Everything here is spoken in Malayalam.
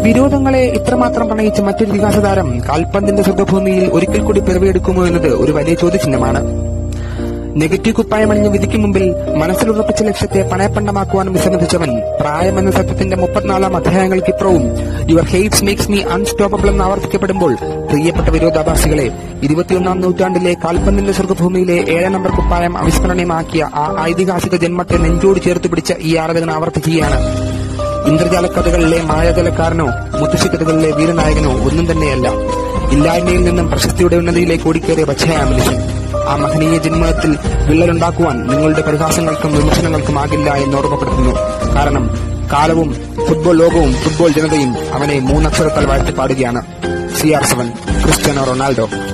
വിരോധങ്ങളെ ഇത്രമാത്രം പ്രണയിച്ച മറ്റൊരു വികാസ താരം കാൽപന്തിന്റെ സ്വർഗഭൂമിയിൽ ഒരിക്കൽ കൂടി പിറവിയെടുക്കുമോ എന്നത് ഒരു വലിയ ചോദ്യചിഹ്നമാണ് നെഗറ്റീവ് കുപ്പായമണിഞ്ഞ വിധിക്ക് മുമ്പിൽ മനസ്സിലുറപ്പിച്ച ലക്ഷ്യത്തെ പണയപ്പണ്ടമാക്കുവാൻ വിസമ്മതിച്ചവൻ പ്രായമെന്ന സത്യത്തിന്റെ മുപ്പത്തിനാലാം അധ്യായങ്ങൾക്കിപ്പുറവും your hates makes me unstoppable എന്ന് ആവർത്തിക്കപ്പെടുമ്പോൾ പ്രിയപ്പെട്ട വിരോധാഭാസികളെ ഇരുപത്തിയൊന്നാം നൂറ്റാണ്ടിലെ കാൽപന്തിന്റെ സ്വർഗഭൂമിയിലെ ഏഴാം നമ്പർ കുപ്പായം അവിസ്മരണീയമാക്കിയ ആ ഐതിഹാസിക ജന്മത്തെ നെഞ്ചോട് ചേർത്ത് പിടിച്ച ഈ ആരാധകൻ ആവർത്തിക്കുകയാണ് ഇന്ദ്രജാല കഥകളിലെ മായാജലക്കാരനോ മുത്തശ്ശിക്കഥകളിലെ വീരനായകനോ ഒന്നും തന്നെയല്ല ഇല്ലായ്മയിൽ നിന്നും പ്രശസ്തിയുടെ ഉന്നതിയിലേക്ക് ഓടിക്കേറിയ പച്ചയായ മനുഷ്യൻ ആ മഹനീയ ജന്മത്തിൽ വിള്ളലുണ്ടാക്കുവാൻ നിങ്ങളുടെ പരിഹാസങ്ങൾക്കും വിമർശനങ്ങൾക്കും ആകില്ല എന്ന് ഓർമ്മപ്പെടുത്തുന്നു കാരണം കാലവും ഫുട്ബോൾ ലോകവും ഫുട്ബോൾ ജനതയും അവനെ മൂന്നക്ഷരത്താൽ വാഴ്ത്തി പാടുകയാണ് C R seven Cristiano Ronaldo